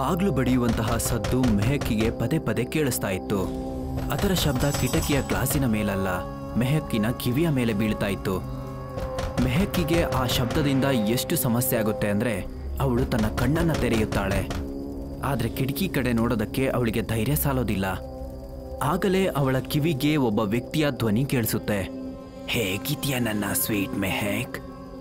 ಬಾಗ್ಲು ಬಡಿಯುವಂತಹ ಸದ್ದು ಮೆಹಕ್ಕಿಗೆ ಪದೇ ಪದೇ ಕೇಳಿಸ್ತಾ ಇತ್ತು ಅದರ ಶಬ್ದ ಕಿಟಕಿಯ ಗ್ಲಾಸಿನ ಮೇಲಲ್ಲ ಮೆಹಕ್ಕಿನ ಕಿವಿಯ ಮೇಲೆ ಬೀಳ್ತಾ ಇತ್ತು ಮೆಹಕ್ಕಿಗೆ ಆ ಶಬ್ದದಿಂದ ಎಷ್ಟು ಸಮಸ್ಯೆ ಆಗುತ್ತೆ ಅಂದ್ರೆ ಅವಳು ತನ್ನ ಕಣ್ಣನ್ನ ತೆರೆಯುತ್ತಾಳೆ ಆದ್ರೆ ಕಿಟಕಿ ಕಡೆ ನೋಡೋದಕ್ಕೆ ಅವಳಿಗೆ ಧೈರ್ಯ ಸಾಲೋದಿಲ್ಲ ಆಗಲೇ ಅವಳ ಕಿವಿಗೆ ಒಬ್ಬ ವ್ಯಕ್ತಿಯ ಧ್ವನಿ ಕೇಳಿಸುತ್ತೆ ಹೇಗಿದ್ಯಾ ನನ್ನ ಸ್ವೀಟ್ ಮೆಹಕ್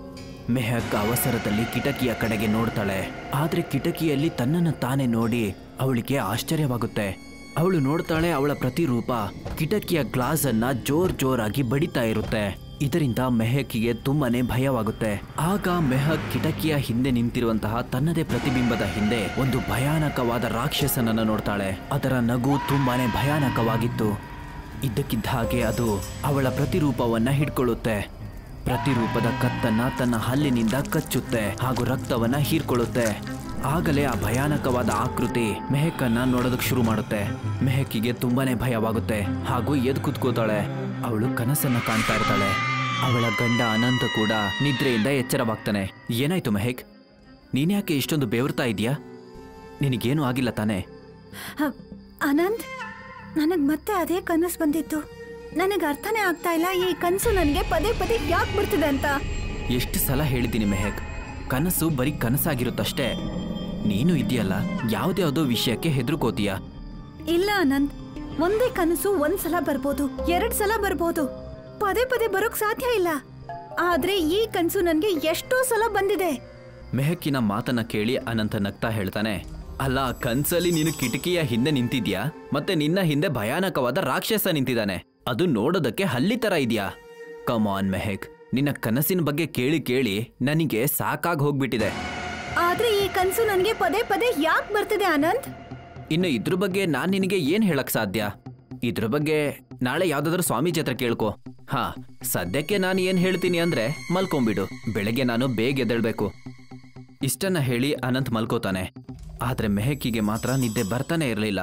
ಮೆಹಕ್ ಅವಸರದಲ್ಲಿ ಕಿಟಕಿಯ ಕಡೆಗೆ ನೋಡ್ತಾಳೆ ಆದ್ರೆ ಕಿಟಕಿಯಲ್ಲಿ ತನ್ನನ್ನು ತಾನೇ ನೋಡಿ ಅವಳಿಗೆ ಆಶ್ಚರ್ಯವಾಗುತ್ತೆ ಅವಳು ನೋಡ್ತಾಳೆ ಅವಳ ಪ್ರತಿರೂಪ ಕಿಟಕಿಯ ಗ್ಲಾಸ್ ಅನ್ನ ಜೋರ್ ಜೋರಾಗಿ ಬಡಿತಾ ಇರುತ್ತೆ ಇದರಿಂದ ಮೆಹಕ್ಕಿಗೆ ತುಂಬಾನೇ ಭಯವಾಗುತ್ತೆ ಆಗ ಮೆಹಕ್ ಕಿಟಕಿಯ ಹಿಂದೆ ನಿಂತಿರುವಂತಹ ತನ್ನದೇ ಪ್ರತಿಬಿಂಬದ ಹಿಂದೆ ಒಂದು ಭಯಾನಕವಾದ ರಾಕ್ಷಸನನ್ನ ನೋಡ್ತಾಳೆ ಅದರ ನಗು ತುಂಬಾನೇ ಭಯಾನಕವಾಗಿತ್ತು ಇದ್ದಕ್ಕಿದ್ದ ಹಾಗೆ ಅದು ಅವಳ ಪ್ರತಿರೂಪವನ್ನ ಹಿಡ್ಕೊಳ್ಳುತ್ತೆ ಪ್ರತಿರೂಪದ ಕತ್ತನ್ನ ತನ್ನ ಹಲ್ಲಿನಿಂದ ಕಚ್ಚುತ್ತೆ ಹಾಗೂ ರಕ್ತವನ್ನ ಹೀರ್ಕೊಳ್ಳುತ್ತೆ ಆಗಲೇ ಆ ಭಯಾನಕವಾದ ಆಕೃತಿ ಮೆಹಕನ್ನ ನೋಡೋದಕ್ಕೆ ಶುರು ಮಾಡುತ್ತೆ ಮೆಹಕ್ಕಿಗೆ ತುಂಬಾನೇ ಭಯವಾಗುತ್ತೆ ಹಾಗೂ ಎದ್ ಕುತ್ಕೋತಾಳೆ ಅವಳು ಕನಸನ್ನ ಕಾಣ್ತಾ ಇರ್ತಾಳೆ ಅವಳ ಗಂಡ ಅನಂತ ಕೂಡ ನಿದ್ರೆಯಿಂದ ಎಚ್ಚರವಾಗ್ತಾನೆ ಏನಾಯ್ತು ಮೆಹಕ್ ನೀನ್ಯಾಕೆ ಇಷ್ಟೊಂದು ಬೆವರ್ತಾ ಇದೀಯಾ ನಿನಗೇನು ಆಗಿಲ್ಲ ತಾನೇ ಹ, ಅನಂತ್ ನನಗ್ ಮತ್ತೆ ಅದೇ ಕನಸು ಬಂದಿತ್ತು ನನಗೆ ಅರ್ಥನೇ ಆಗ್ತಾ ಇಲ್ಲ ಈ ಕನಸು ನನಗೆ ಪದೇ ಪದೇ ಯಾಕೆ ಬರ್ತಿದೆ ಅಂತ ಎಷ್ಟು ಸಲ ಹೇಳಿದ್ದೀನಿ ಮೆಹಕ್ ಕನಸು ಬರೀ ಕನಸಾಗಿರುತ್ತಷ್ಟೇ ನೀನು ಇದೆಯಲ್ಲ ಯಾವ್ದ್ಯಾವ್ದೋ ವಿಷಯಕ್ಕೆ ಹೆದರ್ಕೋತೀಯ ಇಲ್ಲ ಅನಂತ್ ಒಂದೇ ಕನಸು ಒಂದ್ ಸಲ ಬರ್ಬೋದು ಎರಡ್ ಸಲ ಬರ್ಬೋದು ಪದೇ ಪದೇ ಬರೋಕ್ ಸಾಧ್ಯ ಇಲ್ಲ ಆದ್ರೆ ಈ ಕನಸು ನನ್ಗೆ ಎಷ್ಟೋ ಸಲ ಬಂದಿದೆ ಮೆಹಕ್ಕಿನ ಮಾತನ್ನ ಕೇಳಿ ಅನಂತ ನಗ್ತಾ ಹೇಳ್ತಾನೆ ಅಲ್ಲ ಕನ್ಸಲ್ಲಿ ನೀನು ಕಿಟಕಿಯ ಹಿಂದೆ ನಿಂತಿದ್ಯಾ ಮತ್ತೆ ನಿನ್ನ ಹಿಂದೆ ಭಯಾನಕವಾದ ರಾಕ್ಷಸ ನಿಂತಿದ್ದಾನೆ ಅದು ನೋಡೋದಕ್ಕೆ ಹಲ್ಲಿ ತರ ಇದೆಯಾ ಕಮಾನ್ ಮೆಹಕ್ ನಿನ್ನ ಕನಸಿನ ಬಗ್ಗೆ ಕೇಳಿ ಕೇಳಿ ನನಗೆ ಸಾಕಾಗಿ ಹೋಗ್ಬಿಟ್ಟಿದೆ ಆದ್ರೆ ಈ ಕನಸು ನನ್ಗೆ ಪದೇ ಪದೇ ಯಾಕೆ ಬರ್ತಿದೆ ಅನಂತ್ ಇನ್ನು ಇದ್ರ ಬಗ್ಗೆ ನಾನ್ ನಿನಗೆ ಏನ್ ಹೇಳಕ್ ಸಾಧ್ಯ ಇದ್ರ ಬಗ್ಗೆ ನಾಳೆ ಯಾವ್ದಾದ್ರು ಸ್ವಾಮೀಜಿ ಹತ್ರ ಕೇಳ್ಕೊ ಹಾ ಸದ್ಯಕ್ಕೆ ನಾನು ಏನ್ ಹೇಳ್ತೀನಿ ಅಂದ್ರೆ ಮಲ್ಕೊಂಬಿಡು ಬೆಳಗ್ಗೆ ನಾನು ಬೇಗ ಎದ್ದೇಳ್ಬೇಕು ಇಷ್ಟನ್ನ ಹೇಳಿ ಅನಂತ್ ಮಲ್ಕೋತಾನೆ ಆದ್ರೆ ಮೆಹಕ್ಕಿಗೆ ಮಾತ್ರ ನಿದ್ದೆ ಬರ್ತಾನೆ ಇರಲಿಲ್ಲ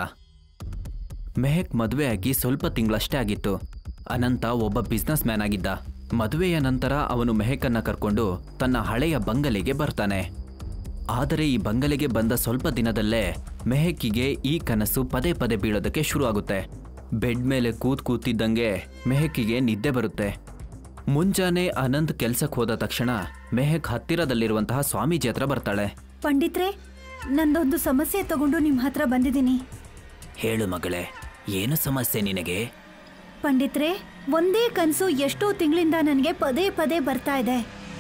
ಮೆಹಕ್ ಮದುವೆ ಆಗಿ ಸ್ವಲ್ಪ ತಿಂಗಳಷ್ಟೇ ಆಗಿತ್ತು ಅನಂತ ಒಬ್ಬ ಬಿಸ್ನೆಸ್ ಮ್ಯಾನ್ ಆಗಿದ್ದ ಮದುವೆಯ ನಂತರ ಅವನು ಮೆಹಕನ್ನ ಕರ್ಕೊಂಡು ತನ್ನ ಹಳೆಯ ಬಂಗಲೆಗೆ ಬರ್ತಾನೆ ಆದರೆ ಈ ಬಂಗಲೆಗೆ ಬಂದ ಸ್ವಲ್ಪ ದಿನದಲ್ಲೇ ಮೆಹಕ್ಕಿಗೆ ಈ ಕನಸು ಪದೇ ಪದೇ ಬೀಳೋದಕ್ಕೆ ಶುರು ಆಗುತ್ತೆ ಬೆಡ್ ಮೇಲೆ ಕೂತ್ ಕೂತಿದ್ದಂಗೆ ಮೆಹಕ್ಕಿಗೆ ನಿದ್ದೆ ಬರುತ್ತೆ ಮುಂಜಾನೆ ಅನಂತ್ ಕೆಲ್ಸಕ್ಕೆ ಹೋದ ತಕ್ಷಣ ಮೆಹಕ್ ಹತ್ತಿರದಲ್ಲಿರುವಂತಹ ಸ್ವಾಮೀಜಿ ಹತ್ರ ಬರ್ತಾಳೆ ಪಂಡಿತ್ರೆ ನಂದೊಂದು ಸಮಸ್ಯೆ ತಗೊಂಡು ನಿಮ್ ಹತ್ರ ಬಂದಿದ್ದೀನಿ ಹೇಳು ಮಗಳೇ ಏನು ಸಮಸ್ಯೆ ನಿನಗೆ ಪಂಡಿತ್ರೆ ಒಂದೇ ಕನಸು ಎಷ್ಟೋ ತಿಂಗಳಿಂದ ನನಗೆ ಪದೇ ಪದೇ ಬರ್ತಾ ಇದೆ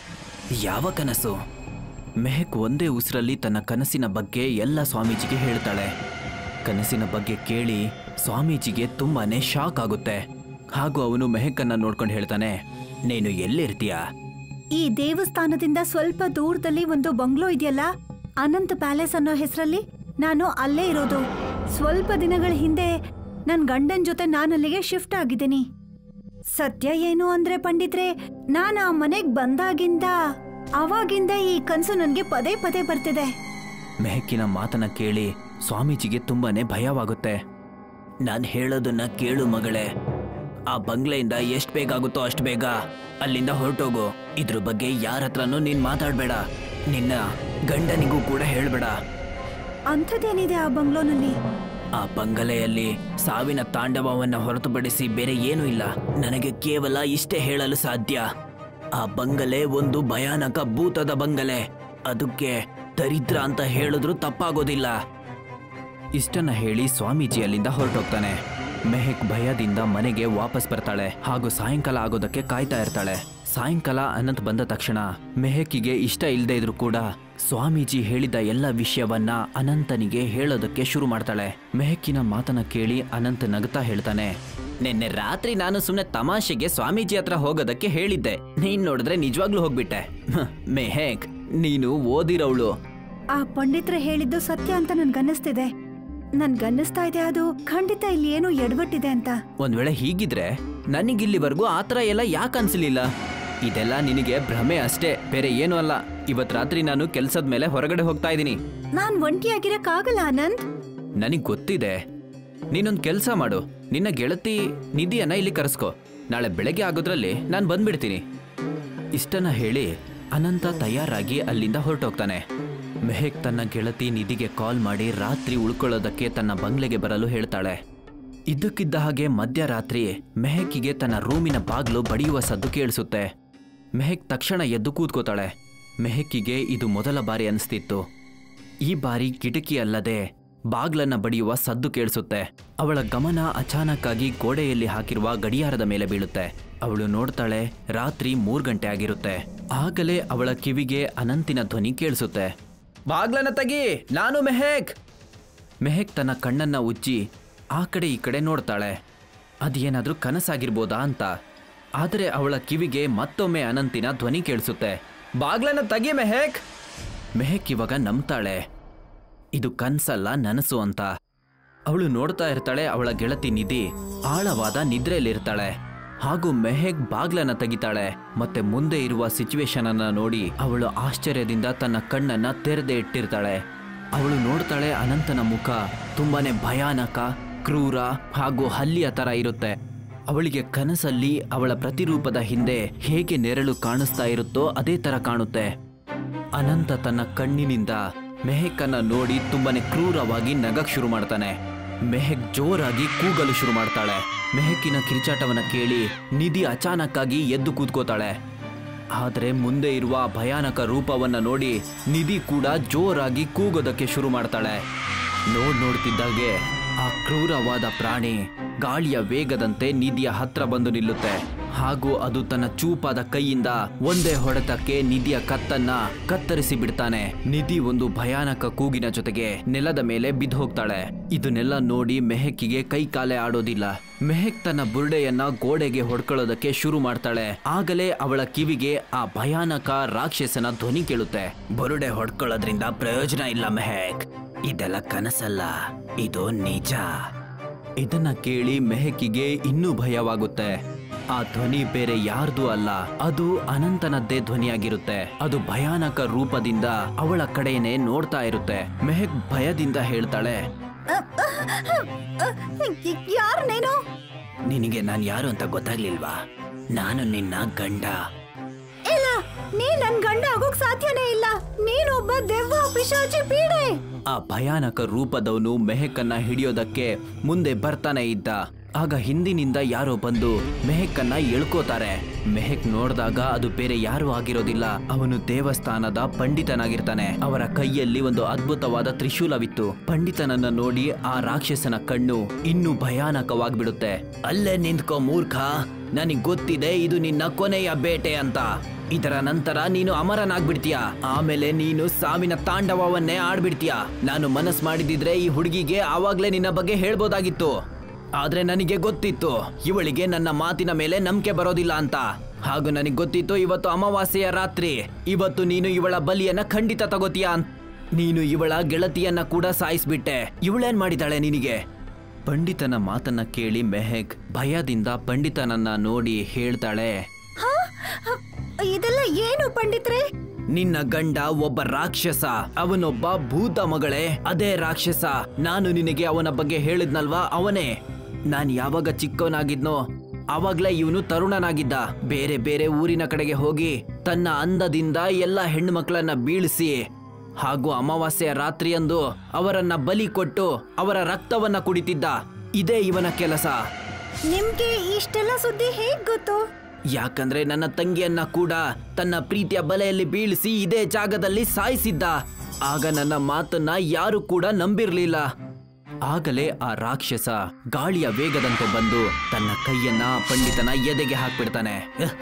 ಯಾವ ಕನಸು ಮೆಹಕ್ ಒಂದೇ ಉಸಿರಲ್ಲಿ ತನ್ನ ಕನಸಿನ ಬಗ್ಗೆ ಎಲ್ಲ ಸ್ವಾಮೀಜಿಗೆ ಹೇಳ್ತಾಳೆ ಕನಸಿನ ಬಗ್ಗೆ ಕೇಳಿ ಸ್ವಾಮೀಜಿಗೆ ತುಂಬಾನೇ ಶಾಕ್ ಆಗುತ್ತೆ ಹಾಗೂ ಅವನು ಮೆಹಕನ್ನ ನೋಡ್ಕೊಂಡು ಹೇಳ್ತಾನೆ ನೀನು ಎಲ್ಲಿರ್ತೀಯಾ ಈ ದೇವಸ್ಥಾನದಿಂದ ಸ್ವಲ್ಪ ದೂರದಲ್ಲಿ ಒಂದು ಬಂಗ್ಲೋ ಇದೆಯಲ್ಲ ಅನಂತ್ ಪ್ಯಾಲೇಸ್ ಅನ್ನೋ ಹೆಸರಲ್ಲಿ ನಾನು ಅಲ್ಲೇ ಇರೋದು ಸ್ವಲ್ಪ ದಿನಗಳ ಹಿಂದೆ ನನ್ ಗಂಡನ್ ಜೊತೆ ನಾನು ಅಲ್ಲಿಗೆ ಶಿಫ್ಟ್ ಆಗಿದ್ದೀನಿ ಸತ್ಯ ಏನು ಅಂದ್ರೆ ಪಂಡಿತ್ರೆ ನಾನು ಆ ಮನೆಗ್ ಬಂದಾಗಿಂದ ಅವಾಗಿಂದ ಈ ಕನ್ಸು ನನ್ಗೆ ಪದೇ ಪದೇ ಬರ್ತಿದೆ ಮೆಹಕ್ಕಿನ ಮಾತನ್ನ ಕೇಳಿ ಸ್ವಾಮೀಜಿಗೆ ತುಂಬಾನೇ ಭಯವಾಗುತ್ತೆ ನಾನು ಹೇಳೋದನ್ನ ಕೇಳು ಮಗಳೇ ಆ ಬಂಗ್ಲೆಯಿಂದ ಎಷ್ಟು ಬೇಗ ಆಗುತ್ತೋ ಅಷ್ಟು ಬೇಗ ಅಲ್ಲಿಂದ ಹೊರಟೋಗು ಇದ್ರ ಬಗ್ಗೆ ಯಾರ ಹತ್ರನೂ ನೀನ್ ಮಾತಾಡ್ಬೇಡ ನಿನ್ನ ಗಂಡನಿಗೂ ಕೂಡ ಹೇಳ್ಬೇಡ ಅಂಥದ್ದೇನಿದೆ ಆ ಬಂಗ್ಲೋನಲ್ಲಿ ಆ ಬಂಗಲೆಯಲ್ಲಿ ಸಾವಿನ ತಾಂಡವವನ್ನ ಹೊರತುಪಡಿಸಿ ಬೇರೆ ಏನೂ ಇಲ್ಲ ನನಗೆ ಕೇವಲ ಇಷ್ಟೇ ಹೇಳಲು ಸಾಧ್ಯ ಆ ಬಂಗಲೆ ಒಂದು ಭಯಾನಕ ಭೂತದ ಬಂಗಲೆ ಅದಕ್ಕೆ ದರಿದ್ರ ಅಂತ ಹೇಳಿದ್ರು ತಪ್ಪಾಗೋದಿಲ್ಲ ಇಷ್ಟನ್ನ ಹೇಳಿ ಸ್ವಾಮೀಜಿ ಅಲ್ಲಿಂದ ಹೊರಟೋಗ್ತಾನೆ ಮೆಹಕ್ ಭಯದಿಂದ ಮನೆಗೆ ವಾಪಸ್ ಬರ್ತಾಳೆ ಹಾಗೂ ಸಾಯಂಕಾಲ ಆಗೋದಕ್ಕೆ ಕಾಯ್ತಾ ಇರ್ತಾಳೆ ಸಾಯಂಕಾಲ ಅನಂತ್ ಬಂದ ತಕ್ಷಣ ಮೆಹಕ್ಕಿಗೆ ಇಷ್ಟ ಇಲ್ಲದೆ ಇದ್ರೂ ಕೂಡ ಸ್ವಾಮೀಜಿ ಹೇಳಿದ ಎಲ್ಲ ವಿಷಯವನ್ನ ಅನಂತನಿಗೆ ಹೇಳೋದಕ್ಕೆ ಶುರು ಮಾಡ್ತಾಳೆ ಮೆಹಕ್ಕಿನ ಮಾತನ್ನ ಕೇಳಿ ಅನಂತ್ ನಗ್ತಾ ಹೇಳ್ತಾನೆ ನಿನ್ನೆ ರಾತ್ರಿ ನಾನು ಸುಮ್ಮನೆ ತಮಾಷೆಗೆ ಸ್ವಾಮೀಜಿ ಹತ್ರ ಹೋಗೋದಕ್ಕೆ ಹೇಳಿದ್ದೆ ನೀನ್ ನೋಡಿದ್ರೆ ನಿಜವಾಗ್ಲೂ ಹೋಗ್ಬಿಟ್ಟೆ ಹ್ಮ್, ಮೆಹಕ್ ನೀನು ಓದಿರೋವಳು ಆ ಪಂಡಿತ್ರೆ ಹೇಳಿದ್ದು ಸತ್ಯ ಅಂತ ನನ್ಗನ್ನಿಸ್ತಿದೆ ನನ್ಗನ್ನಿಸ್ತಾ ಇದೆ ಅದು ಖಂಡಿತ ಇಲ್ಲಿ ಏನೋ ಎಡವಟ್ಟಿದೆ ಅಂತ ಒಂದ್ ವೇಳೆ ಹೀಗಿದ್ರೆ ನನಗಿಲ್ಲಿವರೆಗೂ ಆತರ ಎಲ್ಲ ಯಾಕೆ ಅನ್ಸಲಿಲ್ಲ ಇದೆಲ್ಲ ನಿನಗೆ ಭ್ರಮೆ ಅಷ್ಟೇ ಬೇರೆ ಏನೂ ಅಲ್ಲ ಇವತ್ ರಾತ್ರಿ ನಾನು ಕೆಲ್ಸದ ಮೇಲೆ ಹೊರಗಡೆ ಹೋಗ್ತಾ ಇದ್ದೀನಿ ನಾನ್ ಒಂಟಿಯಾಗಿರಕ್ಕಾಗಲ್ಲ ಆನಂದ್ ನನಗ್ ಗೊತ್ತಿದೆ ನೀನೊಂದ್ ಕೆಲ್ಸ ಮಾಡು ನಿನ್ನ ಗೆಳತಿ ನಿಧಿಯನ್ನ ಇಲ್ಲಿ ಕರೆಸ್ಕೊ ನಾಳೆ ಬೆಳಗ್ಗೆ ಆಗೋದ್ರಲ್ಲಿ ನಾನು ಬಂದ್ಬಿಡ್ತೀನಿ ಇಷ್ಟನ್ನ ಹೇಳಿ ಅನಂತ ತಯಾರಾಗಿ ಅಲ್ಲಿಂದ ಹೊರಟೋಗ್ತಾನೆ ಮೆಹಕ್ ತನ್ನ ಗೆಳತಿ ನಿಧಿಗೆ ಕಾಲ್ ಮಾಡಿ ರಾತ್ರಿ ಉಳ್ಕೊಳ್ಳೋದಕ್ಕೆ ತನ್ನ ಬಂಗ್ಲೆಗೆ ಬರಲು ಹೇಳ್ತಾಳೆ ಇದ್ದಕ್ಕಿದ್ದ ಹಾಗೆ ಮಧ್ಯರಾತ್ರಿ ಮೆಹಕ್ಕಿಗೆ ತನ್ನ ರೂಮಿನ ಬಾಗ್ಲು ಬಡಿಯುವ ಸದ್ದು ಕೇಳಿಸುತ್ತೆ ಮೆಹಕ್ ತಕ್ಷಣ ಎದ್ದು ಕೂತ್ಕೋತಾಳೆ ಮೆಹಕ್ಕಿಗೆ ಇದು ಮೊದಲ ಬಾರಿ ಅನಿಸ್ತಿತ್ತು ಈ ಬಾರಿ ಕಿಟಕಿ ಅಲ್ಲದೆ ಬಾಗ್ಲನ್ನ ಬಡಿಯುವ ಸದ್ದು ಕೇಳಿಸುತ್ತೆ ಅವಳ ಗಮನ ಅಚಾನಕ್ಕಾಗಿ ಗೋಡೆಯಲ್ಲಿ ಹಾಕಿರುವ ಗಡಿಯಾರದ ಮೇಲೆ ಬೀಳುತ್ತೆ ಅವಳು ನೋಡ್ತಾಳೆ ರಾತ್ರಿ ಮೂರ್ ಗಂಟೆ ಆಗಿರುತ್ತೆ ಆಗಲೇ ಅವಳ ಕಿವಿಗೆ ಅನಂತಿನ ಧ್ವನಿ ಕೇಳಿಸುತ್ತೆ ಬಾಗ್ಲನ್ನ ತೆಗಿ ನಾನು ಮೆಹಕ್ ಮೆಹಕ್ ತನ್ನ ಕಣ್ಣನ್ನ ಉಜ್ಜಿ ಆ ಕಡೆ ಈ ಕಡೆ ನೋಡ್ತಾಳೆ ಅದೇನಾದ್ರೂ ಕನಸಾಗಿರ್ಬೋದಾ ಅಂತ ಆದರೆ ಅವಳ ಕಿವಿಗೆ ಮತ್ತೊಮ್ಮೆ ಅನಂತಿನ ಧ್ವನಿ ಕೇಳಿಸುತ್ತೆ ಬಾಗ್ಲನ್ನ ತೆಗಿ ಮೆಹಕ್ ಮೆಹಕ್ ಇವಾಗ ನಂಬ್ತಾಳೆ ಇದು ಕನ್ಸಲ್ಲ ನನಸು ಅಂತ ಅವಳು ನೋಡ್ತಾ ಇರ್ತಾಳೆ ಅವಳ ಗೆಳತಿ ನಿಧಿ ಆಳವಾದ ನಿದ್ರೆಯಲ್ಲಿರ್ತಾಳೆ ಹಾಗೂ ಮೆಹಕ್ ಬಾಗ್ಲನ್ನ ತೆಗಿತಾಳೆ ಮತ್ತೆ ಮುಂದೆ ಇರುವ ಸಿಚುವೇಶನ್ ಅನ್ನ ನೋಡಿ ಅವಳು ಆಶ್ಚರ್ಯದಿಂದ ತನ್ನ ಕಣ್ಣನ್ನ ತೆರೆದೇ ಇಟ್ಟಿರ್ತಾಳೆ ಅವಳು ನೋಡ್ತಾಳೆ ಅನಂತನ ಮುಖ ತುಂಬಾನೇ ಭಯಾನಕ ಕ್ರೂರ ಹಾಗೂ ಹಲ್ಲಿಯ ತರ ಇರುತ್ತೆ ಅವಳಿಗೆ ಕನಸಲ್ಲಿ ಅವಳ ಪ್ರತಿರೂಪದ ಹಿಂದೆ ಹೇಗೆ ನೆರಳು ಕಾಣಿಸ್ತಾ ಇರುತ್ತೋ ಅದೇ ತರ ಕಾಣುತ್ತೆ ಅನಂತ ತನ್ನ ಕಣ್ಣಿನಿಂದ ಮೆಹಕನ್ನ ನೋಡಿ ತುಂಬಾನೇ ಕ್ರೂರವಾಗಿ ನಗಕ್ ಶುರು ಮಾಡ್ತಾನೆ ಮೆಹಕ್ ಜೋರಾಗಿ ಕೂಗಲು ಶುರು ಮಾಡ್ತಾಳೆ ಮೆಹಕಿನ ಕಿರಿಚಾಟವನ್ನ ಕೇಳಿ ನಿಧಿ ಅಚಾನಕ್ಕಾಗಿ ಎದ್ದು ಕೂತ್ಕೋತಾಳೆ ಆದರೆ ಮುಂದೆ ಇರುವ ಆ ಭಯಾನಕ ರೂಪವನ್ನ ನೋಡಿ ನಿಧಿ ಕೂಡ ಜೋರಾಗಿ ಕೂಗೋದಕ್ಕೆ ಶುರು ಮಾಡ್ತಾಳೆ ನೋಡ್ ನೋಡ್ತಿದ್ದಾಗೆ ಆ ಕ್ರೂರವಾದ ಪ್ರಾಣಿ ಗಾಳಿಯ ವೇಗದಂತೆ ನಿಧಿಯ ಹತ್ರ ಬಂದು ನಿಲ್ಲುತ್ತೆ ಹಾಗೂ ಅದು ತನ್ನ ಚೂಪಾದ ಕೈಯಿಂದ ಒಂದೇ ಹೊಡೆತಕ್ಕೆ ನಿಧಿಯ ಕತ್ತನ್ನ ಕತ್ತರಿಸಿ ಬಿಡ್ತಾನೆ ನಿಧಿ ಒಂದು ಭಯಾನಕ ಕೂಗಿನ ಜೊತೆಗೆ ನೆಲದ ಮೇಲೆ ಬಿದ್ದು ಹೋಗ್ತಾಳೆ ಇದನ್ನೆಲ್ಲ ನೋಡಿ ಮೆಹಕ್ಕಿಗೆ ಕೈ ಕಾಲೆ ಆಡೋದಿಲ್ಲ ಮೆಹಕ್ ತನ್ನ ಬುರುಡೆಯನ್ನ ಗೋಡೆಗೆ ಹೊಡ್ಕೊಳ್ಳೋದಕ್ಕೆ ಶುರು ಮಾಡ್ತಾಳೆ ಆಗಲೇ ಅವಳ ಕಿವಿಗೆ ಆ ಭಯಾನಕ ರಾಕ್ಷಸನ ಧ್ವನಿ ಕೇಳುತ್ತೆ ಬುರುಡೆ ಹೊಡ್ಕೊಳ್ಳೋದ್ರಿಂದ ಪ್ರಯೋಜನ ಇಲ್ಲ ಮೆಹಕ್ ಇದೆಲ್ಲ ಕನಸಲ್ಲ ಇದು ನಿಜ ಇದನ್ನ ಕೇಳಿ ಮೆಹಕಿಗೆ ಇನ್ನೂ ಭಯವಾಗುತ್ತೆ ಆ ಧ್ವನಿ ಬೇರೆ ಯಾರ್ದೂ ಅಲ್ಲ ಅದು ಅನಂತನದ್ದೇ ಧ್ವನಿಯಾಗಿರುತ್ತೆ ಅದು ಭಯಾನಕ ರೂಪದಿಂದ ಅವಳ ಕಡೆಯೇ ನೋಡ್ತಾ ಇರುತ್ತೆ ಮೆಹಕ್ ಭಯದಿಂದ ಹೇಳ್ತಾಳೆ ಯಾರು ನೀನು ನಿನಗೆ ನಾನು ಯಾರು ಅಂತ ಗೊತ್ತಾಗ್ಲಿಲ್ವಾ ನಾನು ನಿನ್ನ ಗಂಡ ಇಲ್ಲ ನೀ ನನ್ ಗಂಡ ಆಗೋಕ್ ಸಾಧ್ಯನೇ ಇಲ್ಲ ನೀನೊಬ್ಬ ದೆವ್ವ ಪಿಶಾಚಿ ಪೀಡೆ ಆ ಭಯಾನಕ ರೂಪದವನು ಮೆಹಕನ್ನ ಹಿಡಿಯೋದಕ್ಕೆ ಮುಂದೆ ಬರ್ತಾನೆ ಇದ್ದ ಆಗ ಹಿಂದಿನಿಂದ ಯಾರೋ ಬಂದು ಮೆಹಕನ್ನ ಎಳ್ಕೋತಾರೆ ಮೆಹಕ್ ನೋಡಿದಾಗ ಅದು ಬೇರೆ ಯಾರು ಆಗಿರೋದಿಲ್ಲ ಅವನು ದೇವಸ್ಥಾನದ ಪಂಡಿತನಾಗಿರ್ತಾನೆ ಅವರ ಕೈಯಲ್ಲಿ ಒಂದು ಅದ್ಭುತವಾದ ತ್ರಿಶೂಲವಿತ್ತು ಪಂಡಿತನನ್ನ ನೋಡಿ ಆ ರಾಕ್ಷಸನ ಕಣ್ಣು ಇನ್ನೂ ಭಯಾನಕವಾಗ್ಬಿಡುತ್ತೆ ಅಲ್ಲೇ ನಿಂತ್ಕೋ ಮೂರ್ಖ ನನಗ್ ಗೊತ್ತಿದೆ ಇದು ನಿನ್ನ ಕೊನೆಯ ಬೇಟೆ ಅಂತ ಇದರ ನಂತರ ನೀನು ಅಮರನಾಗ್ಬಿಡ್ತೀಯ ಆಮೇಲೆ ನೀನು ಸಾವಿನ ತಾಂಡವವನ್ನೇ ಆಡ್ಬಿಡ್ತೀಯ ನಾನು ಮನಸ್ ಮಾಡಿದಿದ್ರೆ ಈ ಹುಡುಗಿಗೆ ಆವಾಗ್ಲೇ ನಿನ್ನ ಬಗ್ಗೆ ಹೇಳ್ಬೋದಾಗಿತ್ತು ಆದ್ರೆ ನನಗೆ ಗೊತ್ತಿತ್ತು ಇವಳಿಗೆ ನನ್ನ ಮಾತಿನ ಮೇಲೆ ನಂಬಿಕೆ ಬರೋದಿಲ್ಲ ಅಂತ ಹಾಗೂ ನನಗೆ ಗೊತ್ತಿತ್ತು ಇವತ್ತು ಅಮಾವಾಸ್ಯೆಯ ರಾತ್ರಿ ಇವತ್ತು ನೀನು ಇವಳ ಬಲಿಯನ್ನ ಖಂಡಿತ ತಗೋತೀಯ ಅಂತ ನೀನು ಇವಳ ಗೆಳತಿಯನ್ನ ಕೂಡ ಸಾಯಿಸ್ಬಿಟ್ಟೆ ಇವಳೇನ್ ಮಾಡಿದಾಳೆ ನಿನಗೆ ಪಂಡಿತನ ಮಾತನ್ನ ಕೇಳಿ ಮೆಹಕ್ ಭಯದಿಂದ ಪಂಡಿತನನ್ನ ನೋಡಿ ಹೇಳ್ತಾಳೆ ಹಾ? ಇದೆಲ್ಲ ಏನು ಪಂಡಿತ್ರೆ ನಿನ್ನ ಗಂಡ ಒಬ್ಬ ರಾಕ್ಷಸ ಅವನೊಬ್ಬ ಭೂತ ಮಗಳೇ ಅದೇ ರಾಕ್ಷಸ ನಾನು ನಿನಗೆ ಅವನ ಬಗ್ಗೆ ಹೇಳಿದ್ನಲ್ವಾ ಅವನೇ ನಾನ್ ಯಾವಾಗ ಚಿಕ್ಕವನಾಗಿದ್ನೋ ಆವಾಗ್ಲೇ ಇವನು ತರುಣನಾಗಿದ್ದ ಬೇರೆ ಬೇರೆ ಊರಿನ ಕಡೆಗೆ ಹೋಗಿ ತನ್ನ ಅಂದದಿಂದ ಎಲ್ಲ ಹೆಣ್ಣು ಮಕ್ಕಳನ್ನ ಬೀಳಿಸಿ ಹಾಗೂ ಅಮಾವಾಸ್ಯೆಯ ರಾತ್ರಿಯಂದು ಅವರನ್ನ ಬಲಿ ಕೊಟ್ಟು ಅವರ ರಕ್ತವನ್ನ ಕುಡಿತಿದ್ದ ಇದೇ ಇವನ ಕೆಲಸ ನಿಮ್ಗೆ ಇಷ್ಟೆಲ್ಲ ಸುದ್ದಿ ಹೇಗ್ ಗೊತ್ತು ಯಾಕಂದ್ರೆ ನನ್ನ ತಂಗಿಯನ್ನ ಕೂಡ ತನ್ನ ಪ್ರೀತಿಯ ಬಲೆಯಲ್ಲಿ ಬೀಳಿಸಿ ಇದೇ ಜಾಗದಲ್ಲಿ ಸಾಯಿಸಿದ್ದ ಆಗ ನನ್ನ ಮಾತನ್ನ ಯಾರು ಕೂಡ ನಂಬಿರ್ಲಿಲ್ಲ ಆಗಲೇ ಆ ರಾಕ್ಷಸ ಗಾಳಿಯ ವೇಗದಂತೆ ಬಂದು ತನ್ನ ಕೈಯನ್ನ ಪಂಡಿತನ ಎದೆಗೆ ಹಾಕ್ಬಿಡ್ತಾನೆ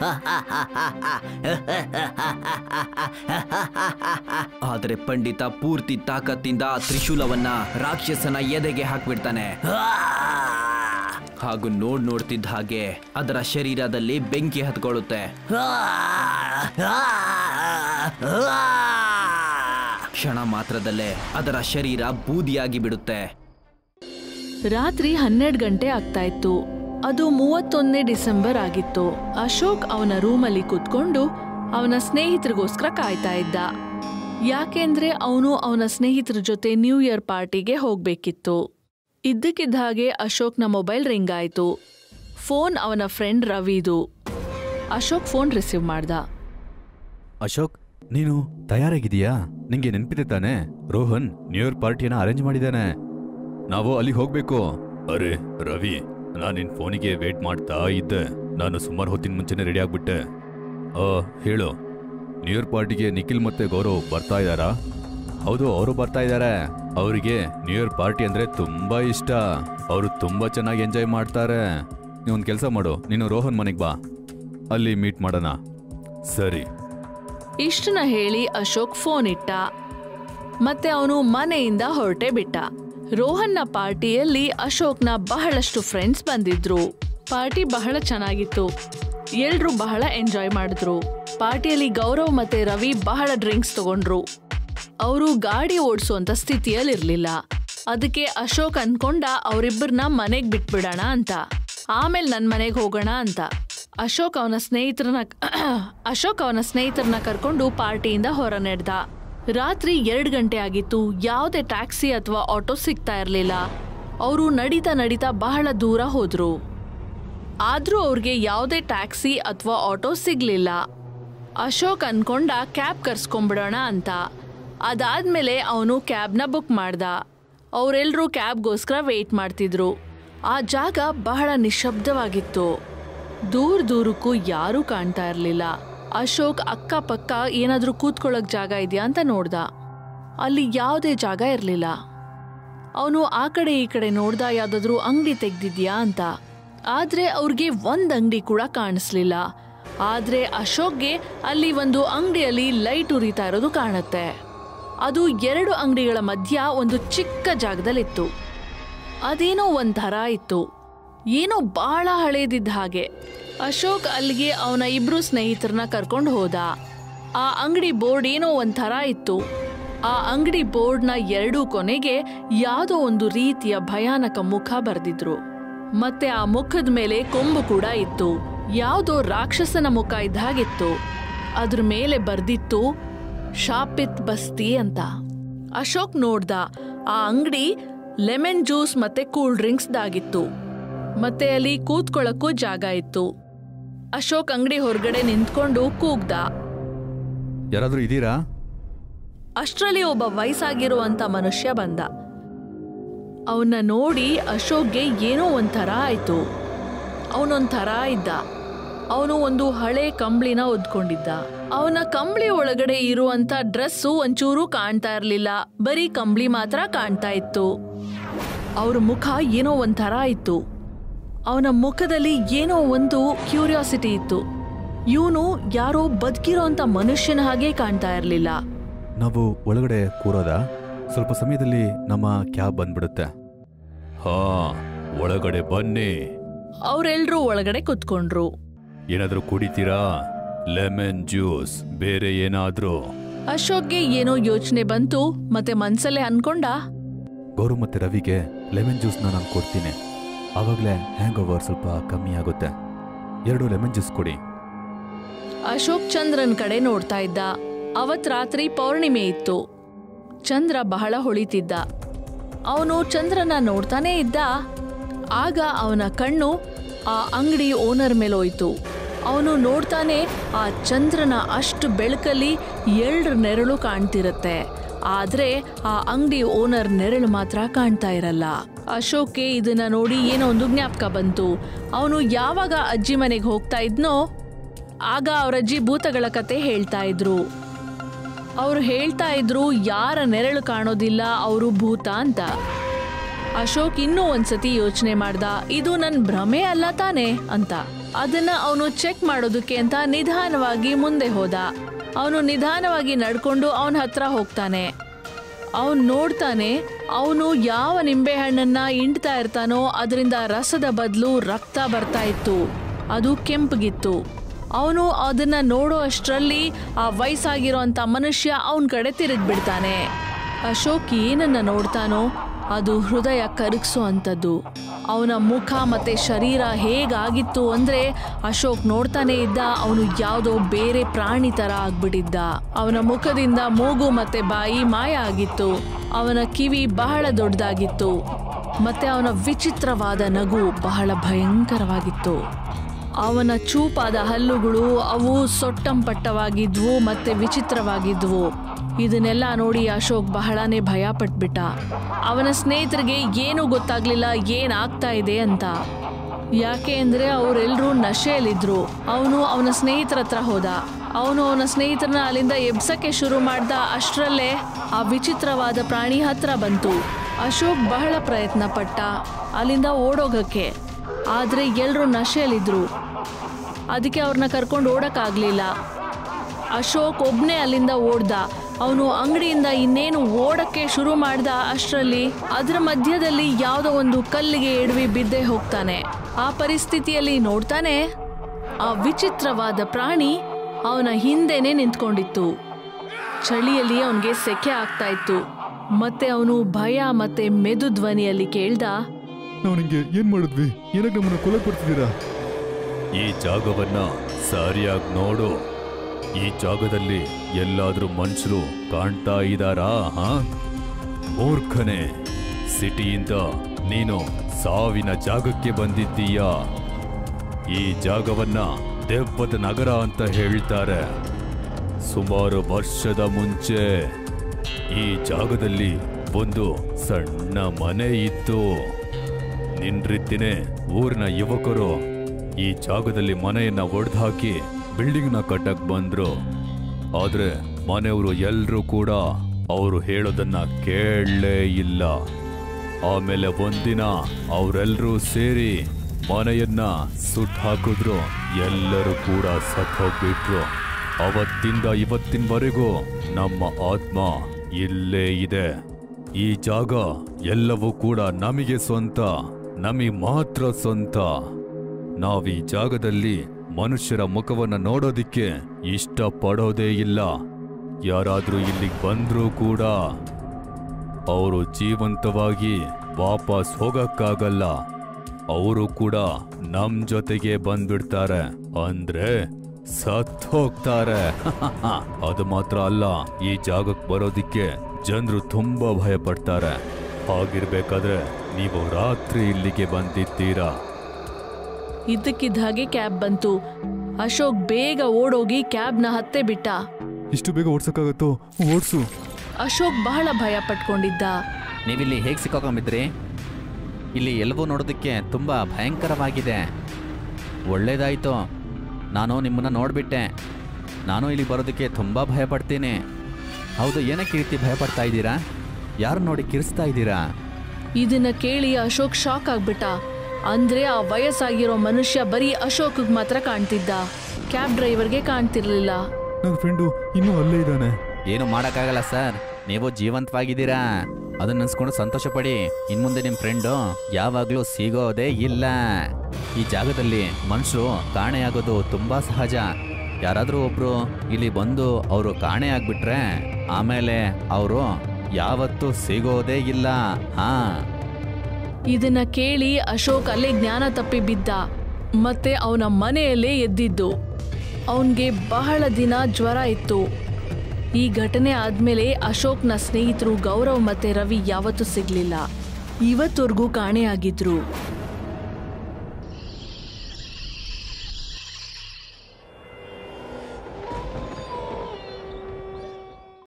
ಆದ್ರೆ ಪಂಡಿತ ಪೂರ್ತಿ ತಾಕತ್ತಿಂದ ಆ ತ್ರಿಶೂಲವನ್ನ ರಾಕ್ಷಸನ ಎದೆಗೆ ಹಾಕ್ಬಿಡ್ತಾನೆ ಹಾಗೂ ನೋಡ್ ನೋಡ್ತಿದ್ದ ಹಾಗೆ ಅದರ ಶರೀರದಲ್ಲಿ ಬೆಂಕಿ ಹತ್ಕೊಳ್ಳುತ್ತೆ ಕ್ಷಣ ಮಾತ್ರದಲ್ಲೇ ಅದರ ಶರೀರ ಬೂದಿಯಾಗಿ ಬಿಡುತ್ತೆ ರಾತ್ರಿ ಹನ್ನೆರಡು ಗಂಟೆ ಆಗ್ತಾ ಇತ್ತು ಅದು ಮೂವತ್ತೊಂದನೇ ಡಿಸೆಂಬರ್ ಆಗಿತ್ತು ಅಶೋಕ್ ಅವನ ರೂಮಲ್ಲಿ ಕೂತ್ಕೊಂಡು ಅವನ ಸ್ನೇಹಿತರಿಗೋಸ್ಕರ ಕಾಯ್ತಾ ಇದ್ದ ಯಾಕೆಂದ್ರೆ ಅವನು ಅವನ ಸ್ನೇಹಿತರ ಜೊತೆ ನ್ಯೂ ಇಯರ್ ಪಾರ್ಟಿಗೆ ಹೋಗ್ಬೇಕಿತ್ತು ಇದ್ದಕ್ಕಿದ್ದ ಹಾಗೆ ಅಶೋಕ್ನ ಮೊಬೈಲ್ ರಿಂಗ್ ಆಯ್ತು ಫೋನ್ ಅವನ ಫ್ರೆಂಡ್ ರವಿದು ಅಶೋಕ್ ಫೋನ್ ರಿಸೀವ್ ಮಾಡ್ದ ಅಶೋಕ್ ನೀನು ತಯಾರಾಗಿದೀಯಾ ನಿಂಗೆ ನೆನ್ಪಿದೆ ತಾನೆ ರೋಹನ್ ನ್ಯೂ ಇಯರ್ ಪಾರ್ಟಿಯನ್ನ ಅರೇಂಜ್ ಮಾಡಿದ್ದಾನೆ ನಾವು ಅಲ್ಲಿಗೆ ಹೋಗ್ಬೇಕು ಅರೆ ರವಿ ನಾನು ನಿನ್ ಫೋನಿಗೆ ವೇಟ್ ಮಾಡ್ತಾ ಇದ್ದೆ ನಾನು ಸುಮಾರು ಹೊತ್ತಿನ ಮುಂಚೆನೆ ರೆಡಿ ಆಗ್ಬಿಟ್ಟೆ ಆ ಹೇಳು ನ್ಯೂ ಇಯರ್ ಪಾರ್ಟಿಗೆ ನಿಖಿಲ್ ಮತ್ತೆ ಗೌರವ್ ಬರ್ತಾ ಇದ್ದಾರಾ ಹೌದು ಅವರು ಬರ್ತಾ ಇದ್ದಾರೆ ಅವರಿಗೆ ನ್ಯೂ ಇಯರ್ ಪಾರ್ಟಿ ಅಂದ್ರೆ ತುಂಬಾ ಇಷ್ಟ ಅವರು ತುಂಬಾ ಚೆನ್ನಾಗಿ ಎಂಜಾಯ್ ಮಾಡ್ತಾರೆ ನೀ ಒಂದು ಕೆಲಸ ಮಾಡು ನೀನು ರೋಹನ್ ಮನೆಗೆ ಬಾ ಅಲ್ಲಿ ಮೀಟ್ ಮಾಡೋಣ ಸರಿ ಇಷ್ಟನ್ನ ಹೇಳಿ ಅಶೋಕ್ ಫೋನ್ ಇಟ್ಟ ಮತ್ತೆ ಅವನು ಮನೆಯಿಂದ ಹೊರಟೆ ಬಿಟ್ಟ ರೋಹನ್ನ ಪಾರ್ಟಿಯಲ್ಲಿ ಅಶೋಕ್ನ ಬಹಳಷ್ಟು ಫ್ರೆಂಡ್ಸ್ ಬಂದಿದ್ರು ಪಾರ್ಟಿ ಬಹಳ ಚೆನ್ನಾಗಿತ್ತು ಎಲ್ರೂ ಬಹಳ ಎಂಜಾಯ್ ಮಾಡಿದ್ರು ಪಾರ್ಟಿಯಲ್ಲಿ ಗೌರವ್ ಮತ್ತೆ ರವಿ ಬಹಳ ಡ್ರಿಂಕ್ಸ್ ತಗೊಂಡ್ರು ಅವರು ಗಾಡಿ ಓಡಿಸುವಂತ ಸ್ಥಿತಿಯಲ್ಲಿರ್ಲಿಲ್ಲ ಅದಕ್ಕೆ ಅಶೋಕ್ ಅನ್ಕೊಂಡ ಅವರಿಬ್ಬರನ್ನ ಮನೆಗ್ ಬಿಟ್ಬಿಡೋಣ ಅಂತ ಆಮೇಲೆ ನನ್ ಮನೆಗೆ ಹೋಗೋಣ ಅಂತ ಅಶೋಕ್ ಅವನ ಸ್ನೇಹಿತರನ್ನ ಅಶೋಕ್ ಅವನ ಸ್ನೇಹಿತರನ್ನ ಕರ್ಕೊಂಡು ಪಾರ್ಟಿಯಿಂದ ಹೊರ ನಡೆದ ರಾತ್ರಿ ಎರಡು ಗಂಟೆ ಆಗಿತ್ತು ಯಾವುದೇ ಟ್ಯಾಕ್ಸಿ ಅಥವಾ ಆಟೋ ಸಿಗ್ತಾ ಇರಲಿಲ್ಲ ಅವರು ನಡೀತಾ ನಡೀತಾ ಬಹಳ ದೂರ ಹೋದ್ರು ಆದ್ರೂ ಅವ್ರಿಗೆ ಯಾವುದೇ ಟ್ಯಾಕ್ಸಿ ಅಥವಾ ಆಟೋ ಸಿಗ್ಲಿಲ್ಲ ಅಶೋಕ್ ಅನ್ಕೊಂಡ ಕ್ಯಾಬ್ ಕರ್ಸ್ಕೊಂಡ್ಬಿಡೋಣ ಅಂತ ಅದಾದ್ಮೇಲೆ ಅವನು ಕ್ಯಾಬ್ನ ಬುಕ್ ಮಾಡ್ದ ಅವರೆಲ್ಲರೂ ಕ್ಯಾಬ್ಗೋಸ್ಕರ ವೇಟ್ ಮಾಡ್ತಿದ್ರು ಆ ಜಾಗ ಬಹಳ ನಿಶಬ್ದವಾಗಿತ್ತು ದೂರ ದೂರಕ್ಕೂ ಯಾರೂ ಕಾಣ್ತಾ ಇರಲಿಲ್ಲ ಅಶೋಕ್ ಅಕ್ಕಪಕ್ಕ ಏನಾದ್ರೂ ಕೂತ್ಕೊಳ್ಳೋಕ್ ಜಾಗ ಇದೆಯಾ ಅಂತ ನೋಡ್ದ ಅಲ್ಲಿ ಯಾವುದೇ ಜಾಗ ಇರಲಿಲ್ಲ ಅವನು ಆ ಕಡೆ ಈ ಕಡೆ ನೋಡ್ದ ಯಾವ್ದಾದ್ರು ಅಂಗಡಿ ತೆಗ್ದಿದ್ಯಾ ಅಂತ ಆದ್ರೆ ಅವ್ರಿಗೆ ಒಂದ್ ಅಂಗಡಿ ಕೂಡ ಕಾಣಿಸ್ಲಿಲ್ಲ ಆದ್ರೆ ಅಶೋಕ್ಗೆ ಅಲ್ಲಿ ಒಂದು ಅಂಗಡಿಯಲ್ಲಿ ಲೈಟ್ ಉರಿತಾ ಇರೋದು ಕಾಣುತ್ತೆ ಅದು ಎರಡು ಅಂಗಡಿಗಳ ಮಧ್ಯ ಒಂದು ಚಿಕ್ಕ ಜಾಗದಲ್ಲಿತ್ತು ಅದೇನೋ ಒಂಥರ ಇತ್ತು ಏನೋ ಬಹಳ ಹಳೇದಿದ್ದ ಹಾಗೆ ಅಶೋಕ್ ಅಲ್ಲಿಗೆ ಅವನ ಇಬ್ರು ಸ್ನೇಹಿತರನ್ನ ಕರ್ಕೊಂಡು ಹೋದ ಆ ಅಂಗಡಿ ಬೋರ್ಡ್ ಏನೋ ಒಂಥರ ಇತ್ತು ಆ ಅಂಗಡಿ ಬೋರ್ಡ್ನ ಎರಡೂ ಕೊನೆಗೆ ಯಾವುದೋ ಒಂದು ರೀತಿಯ ಭಯಾನಕ ಮುಖ ಬರೆದಿದ್ರು ಮತ್ತೆ ಆ ಮುಖದ ಮೇಲೆ ಕೊಂಬು ಕೂಡ ಇತ್ತು ಯಾವುದೋ ರಾಕ್ಷಸನ ಮುಖ ಇದ್ದ ಹಾಗಿತ್ತು ಅದ್ರ ಮೇಲೆ ಬರ್ದಿತ್ತು ಶಾಪಿತ್ ಬಸ್ತಿ ಅಂತ ಅಶೋಕ್ ನೋಡ್ದ ಆ ಅಂಗಡಿ ಲೆಮನ್ ಜ್ಯೂಸ್ ಮತ್ತೆ ಕೂಲ್ ಡ್ರಿಂಕ್ಸ್ ದಾಗಿತ್ತು ಮತ್ತೆ ಅಲ್ಲಿ ಕೂತ್ಕೊಳ್ಳಕ್ಕೂ ಜಾಗ ಇತ್ತು ಅಶೋಕ್ ಅಂಗಡಿ ಹೊರಗಡೆ ನಿಂತ್ಕೊಂಡು ಕೂಗ್ದ ಯಾರಾದ್ರೂ ಇದ್ದೀರಾ ಅಷ್ಟರಲ್ಲಿ ಒಬ್ಬ ವಯಸ್ಸಾಗಿರುವಂತ ಮನುಷ್ಯ ಬಂದ ಅವನ್ನ ನೋಡಿ ಅಶೋಕ್ಗೆ ಏನೋ ಒಂಥರ ಆಯ್ತು ಅವನೊಂಥರ ಇದ್ದ ಅವನು ಒಂದು ಹಳೆ ಕಂಬ್ಳಿನ ಒದ್ಕೊಂಡಿದ್ದ ಅವನ ಕಂಬ್ಳಿ ಒಳಗಡೆ ಇರುವಂತ ಡ್ರೆಸ್ಸು ಒಂಚೂರು ಕಾಣ್ತಾ ಇರ್ಲಿಲ್ಲ ಬರೀ ಕಂಬ್ಳಿ ಮಾತ್ರ ಕಾಣ್ತಾ ಇತ್ತು ಅವ್ರ ಮುಖ ಏನೋ ಒಂಥರ ಇತ್ತು ಅವನ ಮುಖದಲ್ಲಿ ಏನೋ ಒಂದು ಕ್ಯೂರಿಯಾಸಿಟಿ ಇತ್ತು ಇವನು ಯಾರೋ ಬದುಕಿರೋ ಅಂತ ಮನುಷ್ಯನ ಹಾಗೆ ಕಾಣ್ತಾ ಇರ್ಲಿಲ್ಲ ನಾವು ಒಳಗಡೆ ಕೂರೋದಾ ಸ್ವಲ್ಪ ಸಮಯದಲ್ಲಿ ನಮ್ಮ ಕ್ಯಾಬ್ ಬಂದ್ಬಿಡುತ್ತೆ ಹಾ ಒಳಗಡೆ ಬನ್ನಿ ಅವರೆಲ್ಲರೂ ಒಳಗಡೆ ಕುತ್ಕೊಂಡ್ರು ಏನಾದ್ರೂ ಕುಡಿತೀರಾ ಲೆಮನ್ ಜ್ಯೂಸ್ ಬೇರೆ ಏನಾದ್ರೂ ಅಶೋಕ್ಗೆ ಏನೋ ಯೋಚನೆ ಬಂತು ಮತ್ತೆ ಮನ್ಸಲ್ಲೇ ಅನ್ಕೊಂಡ ಗೌರವ್ ಮತ್ತೆ ರವಿಗೆ ಲೆಮನ್ ಜ್ಯೂಸ್ನ ನಾನು ಕೊಡ್ತೀನಿ ಆವಾಗಲೇ ಹ್ಯಾಂಗ್ ಓವರ್ ಸ್ವಲ್ಪ ಕಮ್ಮಿ ಆಗುತ್ತೆ ಎರಡು ಲೆಮನ್ ಜ್ಯೂಸ್ ಕೊಡಿ ಅಶೋಕ್ ಚಂದ್ರನ್ ಕಡೆ ನೋಡ್ತಾ ಇದ್ದ ಅವತ್ ರಾತ್ರಿ ಪೌರ್ಣಿಮೆ ಇತ್ತು ಚಂದ್ರ ಬಹಳ ಹೊಳಿತಿದ್ದ ಅವನು ಚಂದ್ರನ ನೋಡ್ತಾನೇ ಇದ್ದ ಆಗ ಅವನ ಕಣ್ಣು ಆ ಅಂಗಡಿ ಓನರ್ ಮೇಲೋಯ್ತು ಅವನು ನೋಡ್ತಾನೆ ಆ ಚಂದ್ರನ ಅಷ್ಟು ಬೆಳಕಲ್ಲಿ ಎಳ್ರ ನೆರಳು ಕಾಣ್ತಿರತ್ತೆ ಆದ್ರೆ ಆ ಅಂಗಡಿ ಓನರ್ ನೆರಳು ಮಾತ್ರ ಕಾಣ್ತಾ ಇರಲ್ಲ ಅಶೋಕ್ಗೆ ಇದನ್ನ ನೋಡಿ ಏನೋ ಒಂದು ಜ್ಞಾಪಕ ಬಂತು ಅವನು ಯಾವಾಗ ಅಜ್ಜಿ ಮನೆಗೆ ಹೋಗ್ತಾ ಇದ್ನೋ ಆಗ ಅವ್ರ ಅಜ್ಜಿ ಭೂತಗಳ ಕತೆ ಹೇಳ್ತಾ ಇದ್ರು ಅವ್ರು ಹೇಳ್ತಾ ಇದ್ರು ಯಾರ ನೆರಳು ಕಾಣೋದಿಲ್ಲ ಅವರು ಭೂತ ಅಂತ ಅಶೋಕ್ ಇನ್ನೂ ಒಂದ್ಸತಿ ಯೋಚನೆ ಮಾಡ್ದ ಇದು ನನ್ ಭ್ರಮೆ ಅಲ್ಲ ತಾನೆ ಅಂತ ಅದನ್ನ ಅವನು ಚೆಕ್ ಮಾಡೋದಕ್ಕೆ ಅಂತ ನಿಧಾನವಾಗಿ ಮುಂದೆ ಹೋದ ಅವನು ನಿಧಾನವಾಗಿ ನಡ್ಕೊಂಡು ಅವನ ಹತ್ರ ಹೋಗ್ತಾನೆ ಅವನು ನೋಡ್ತಾನೆ ಅವನು ಯಾವ ನಿಂಬೆಹಣ್ಣನ್ನ ಇಂಡ್ತಾ ಇರ್ತಾನೋ ಅದರಿಂದ ರಸದ ಬದಲು ರಕ್ತ ಬರ್ತಾ ಇತ್ತು ಅದು ಕೆಂಪಗಿತ್ತು ಅವನು ಅದನ್ನ ನೋಡೋ ಅಷ್ಟರಲ್ಲಿ ಆ ವಯಸ್ಸಾಗಿರೋಂಥ ಮನುಷ್ಯ ಅವನ ಕಡೆ ತಿರುಗ್ಬಿಡ್ತಾನೆ ಅಶೋಕ್ ಏನನ್ನ ನೋಡ್ತಾನೋ ಅದು ಹೃದಯ ಕರಗಿಸೋ ಅಂಥದ್ದು ಅವನ ಮುಖ ಮತ್ತೆ ಶರೀರ ಹೇಗಾಗಿತ್ತು ಅಂದ್ರೆ ಅಶೋಕ್ ನೋಡ್ತಾನೆ ಇದ್ದ ಅವನು ಯಾವುದೋ ಬೇರೆ ಪ್ರಾಣಿ ತರ ಆಗ್ಬಿಟ್ಟಿದ್ದ ಅವನ ಮುಖದಿಂದ ಮೂಗು ಮತ್ತೆ ಬಾಯಿ ಮಾಯ ಆಗಿತ್ತು ಅವನ ಕಿವಿ ಬಹಳ ದೊಡ್ಡದಾಗಿತ್ತು ಮತ್ತೆ ಅವನ ವಿಚಿತ್ರವಾದ ನಗು ಬಹಳ ಭಯಂಕರವಾಗಿತ್ತು ಅವನ ಚೂಪಾದ ಹಲ್ಲುಗಳು ಅವು ಸೊಟ್ಟಂಪಟ್ಟವಾಗಿದ್ವು ಮತ್ತೆ ವಿಚಿತ್ರವಾಗಿದ್ವು ಇದನ್ನೆಲ್ಲ ನೋಡಿ ಅಶೋಕ್ ಬಹಳನೇ ಭಯ ಪಟ್ಬಿಟ್ಟ ಅವನ ಸ್ನೇಹಿತರಿಗೆ ಏನೂ ಗೊತ್ತಾಗ್ಲಿಲ್ಲ ಏನಾಗ್ತಾ ಇದೆ ಅಂತ ಯಾಕೆ ಅಂದ್ರೆ ಅವರೆಲ್ಲರೂ ನಶೆಯಲ್ಲಿದ್ರು ಅವನು ಅವನ ಸ್ನೇಹಿತರ ಹತ್ರ ಹೋದ ಅವನು ಅವನ ಸ್ನೇಹಿತರನ್ನ ಅಲ್ಲಿಂದ ಎಬ್ಸಕ್ಕೆ ಶುರು ಮಾಡ್ದ ಅಷ್ಟರಲ್ಲೇ ಆ ವಿಚಿತ್ರವಾದ ಪ್ರಾಣಿ ಹತ್ರ ಬಂತು ಅಶೋಕ್ ಬಹಳ ಪ್ರಯತ್ನ ಪಟ್ಟ ಅಲ್ಲಿಂದ ಓಡೋಗಕ್ಕೆ ಆದ್ರೆ ಎಲ್ಲರೂ ನಶೆಯಲ್ಲಿದ್ರು ಅದಕ್ಕೆ ಅವ್ರನ್ನ ಕರ್ಕೊಂಡು ಓಡಕ್ಕಾಗ್ಲಿಲ್ಲ ಅಶೋಕ್ ಒಬ್ನೇ ಅಲ್ಲಿಂದ ಓಡ್ದ ಅವನು ಅಂಗಡಿಯಿಂದ ಇನ್ನೇನು ಓಡಕ್ಕೆ ಶುರು ಮಾಡ್ದ ಅಷ್ಟರಲ್ಲಿ ಅದರ ಮಧ್ಯದಲ್ಲಿ ಯಾವುದೋ ಒಂದು ಕಲ್ಲಿಗೆ ಎಡವಿ ಬಿದ್ದೇ ಹೋಗ್ತಾನೆ ಆ ಪರಿಸ್ಥಿತಿಯಲ್ಲಿ ನೋಡ್ತಾನೆ ಆ ವಿಚಿತ್ರವಾದ ಪ್ರಾಣಿ ಅವನ ಹಿಂದೆನೆ ನಿಂತ್ಕೊಂಡಿತ್ತು ಚಳಿಯಲ್ಲಿ ಅವನಿಗೆ ಸೆಕೆ ಆಗ್ತಾ ಇತ್ತು ಮತ್ತೆ ಅವನು ಭಯ ಮತ್ತೆ ಮೆದು ಧ್ವನಿಯಲ್ಲಿ ಕೇಳ್ದ ನಾವು ನಿಂಗೆ ಏನ್ ಮಾಡಿದ್ವಿ ಏನಕ್ಕೆ ನಮ್ಮನ್ನ ಕೊಲೆ ಕೊಡ್ತಿದ್ದೀರಾ ಈ ಜಾಗವನ್ನ ಸರಿಯಾಗಿ ನೋಡು ಈ ಜಾಗದಲ್ಲಿ ಎಲ್ಲಾದ್ರೂ ಮನುಷ್ಯರು ಕಾಣ್ತಾ ಇದ್ದಾರಾ ಹಾ ಮೂರ್ಖನೆ ಸಿಟಿಯಿಂದ ನೀನು ಸಾವಿನ ಜಾಗಕ್ಕೆ ಬಂದಿದ್ದೀಯಾ ಈ ಜಾಗವನ್ನ ದೆವ್ವದ ನಗರ ಅಂತ ಹೇಳ್ತಾರೆ ಸುಮಾರು ವರ್ಷದ ಮುಂಚೆ ಈ ಜಾಗದಲ್ಲಿ ಒಂದು ಸಣ್ಣ ಮನೆ ಇತ್ತು ನಿನ್ ರೀತಿನೇ ಊರಿನ ಯುವಕರು ಈ ಜಾಗದಲ್ಲಿ ಮನೆಯನ್ನ ಒಡೆದ್ಹಾಕಿ ಬಿಲ್ಡಿಂಗ್ನ ಕಟ್ಟಕ್ ಬಂದ್ರು ಆದ್ರೆ ಮನೆಯವರು ಎಲ್ರೂ ಕೂಡ ಅವರು ಹೇಳೋದನ್ನ ಕೇಳಲೇ ಇಲ್ಲ ಆಮೇಲೆ ಒಂದಿನ ಅವರೆಲ್ಲರೂ ಸೇರಿ ಮನೆಯನ್ನ ಸುಟ್ಟು ಹಾಕಿದ್ರು ಎಲ್ಲರೂ ಕೂಡ ಸತ್ ಹೋಗ್ಬಿಟ್ರು ಅವತ್ತಿಂದ ಇವತ್ತಿನವರೆಗೂ ನಮ್ಮ ಆತ್ಮ ಇಲ್ಲೇ ಇದೆ ಈ ಜಾಗ ಎಲ್ಲವೂ ಕೂಡ ನಮಗೆ ಸ್ವಂತ ನಮಗೆ ಮಾತ್ರ ಸ್ವಂತ ನಾವೀ ಜಾಗದಲ್ಲಿ ಮನುಷ್ಯರ ಮುಖವನ್ನ ನೋಡೋದಿಕ್ಕೆ ಇಷ್ಟಪಡೋದೇ ಇಲ್ಲ ಯಾರಾದ್ರೂ ಇಲ್ಲಿಗೆ ಬಂದ್ರೂ ಕೂಡ ಅವರು ಜೀವಂತವಾಗಿ ವಾಪಸ್ ಹೋಗಕ್ಕಾಗಲ್ಲ ಅವರು ಕೂಡ ನಮ್ ಜೊತೆಗೆ ಬಂದ್ಬಿಡ್ತಾರೆ ಅಂದ್ರೆ ಸತ್ ಹೋಗ್ತಾರೆ ಅದು ಮಾತ್ರ ಅಲ್ಲ ಈ ಜಾಗಕ್ಕೆ ಬರೋದಿಕ್ಕೆ ಜನರು ತುಂಬಾ ಭಯ ಪಡ್ತಾರೆ ಹಾಗಿರ್ಬೇಕಾದ್ರೆ ನೀವು ರಾತ್ರಿ ಇಲ್ಲಿಗೆ ಬಂದಿದ್ದೀರಾ ಇದ್ದಕ್ಕಿದ್ದ ಹಾಗೆ ಕ್ಯಾಬ್ ಬಂತು ಅಶೋಕ್ ಬೇಗ ಓಡೋಗಿ ಕ್ಯಾಬ್ನ ಹತ್ತೆ ಬಿಟ್ಟ ಇಷ್ಟು ಬೇಗ ಓಡ್ಸಕ್ಕಾಗತ್ತೋ ಓಡ್ಸು ಅಶೋಕ್ ಬಹಳ ಭಯ ಪಟ್ಕೊಂಡಿದ್ದ ನೀವಿಲ್ಲಿ ಹೇಗೆ ಸಿಕ್ಕಾಕೊಂಬಿದ್ರಿ ಇಲ್ಲಿ ಎಲ್ಲವೂ ನೋಡೋದಕ್ಕೆ ತುಂಬ ಭಯಂಕರವಾಗಿದೆ ಒಳ್ಳೇದಾಯಿತು ನಾನು ನಿಮ್ಮನ್ನು ನೋಡಿಬಿಟ್ಟೆ ನಾನು ಇಲ್ಲಿ ಬರೋದಕ್ಕೆ ತುಂಬ ಭಯಪಡ್ತೀನಿ ಹೌದು ಏನಕ್ಕೆ ಈ ರೀತಿ ಭಯಪಡ್ತಾ ಇದ್ದೀರಾ ಯಾರು ನೋಡಿ ಕಿರಿಸ್ತಾ ಇದ್ದೀರಾ ಇದನ್ನ ಕೇಳಿ ಅಶೋಕ್ ಶಾಕ್ ಆಗ್ಬಿಟ್ಟ ಅಂದ್ರೆ ಆ ವಯಸ್ಸಾಗಿರೋ ಮನುಷ್ಯ ಬರೀ ಅಶೋಕ್ ಮಾತ್ರ ಕಾಣ್ತಿದ್ದ ಕ್ಯಾಬ್ ಡ್ರೈವರ್ಗೆ ಕಾಣ್ತಿರ್ಲಿಲ್ಲ ನನ್ನ ಫ್ರೆಂಡು ಇನ್ನೂ ಅಲ್ಲೇ ಇದ್ದಾನೆ ಏನು ಮಾಡೋಕ್ಕಾಗಲ್ಲ ಸರ್ ನೀವು ಜೀವಂತವಾಗಿದ್ದೀರಾ ಅದನ್ನ ನೆನ್ಸ್ಕೊಂಡು ಸಂತೋಷ ಪಡಿ ಇನ್ಮುಂದೆ ನಿಮ್ಮ ಫ್ರೆಂಡು ಯಾವಾಗಲೂ ಸಿಗೋದೇ ಇಲ್ಲ ಈ ಜಾಗದಲ್ಲಿ ಮನುಷ್ಯರು ಕಾಣೆಯಾಗೋದು ತುಂಬ ಸಹಜ ಯಾರಾದರೂ ಒಬ್ರು ಇಲ್ಲಿ ಬಂದು ಅವರು ಕಾಣೆ ಆಗ್ಬಿಟ್ರೆ ಆಮೇಲೆ ಅವರು ಯಾವತ್ತೂ ಸಿಗೋದೇ ಇಲ್ಲ ಹಾ ಇದನ್ನ ಕೇಳಿ ಅಶೋಕ್ ಅಲ್ಲೇ ಜ್ಞಾನ ತಪ್ಪಿ ಬಿದ್ದ ಮತ್ತೆ ಅವನ ಮನೆಯಲ್ಲೇ ಎದ್ದಿದ್ದು ಅವನ್ಗೆ ಬಹಳ ದಿನ ಜ್ವರ ಇತ್ತು ಈ ಘಟನೆ ಆದ್ಮೇಲೆ ಅಶೋಕ್ನ ಸ್ನೇಹಿತರು ಗೌರವ್ ಮತ್ತೆ ರವಿ ಯಾವತ್ತೂ ಸಿಗ್ಲಿಲ್ಲ ಇವತ್ತವರೆಗೂ ಕಾಣೆಯಾಗಿದ್ರು